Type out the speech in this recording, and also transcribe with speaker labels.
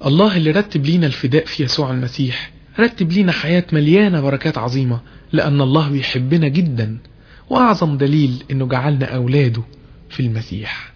Speaker 1: الله اللي رتب لينا الفداء في يسوع المسيح رتب لينا حياة مليانة بركات عظيمة لأن الله بيحبنا جدا وأعظم دليل أنه جعلنا أولاده في المسيح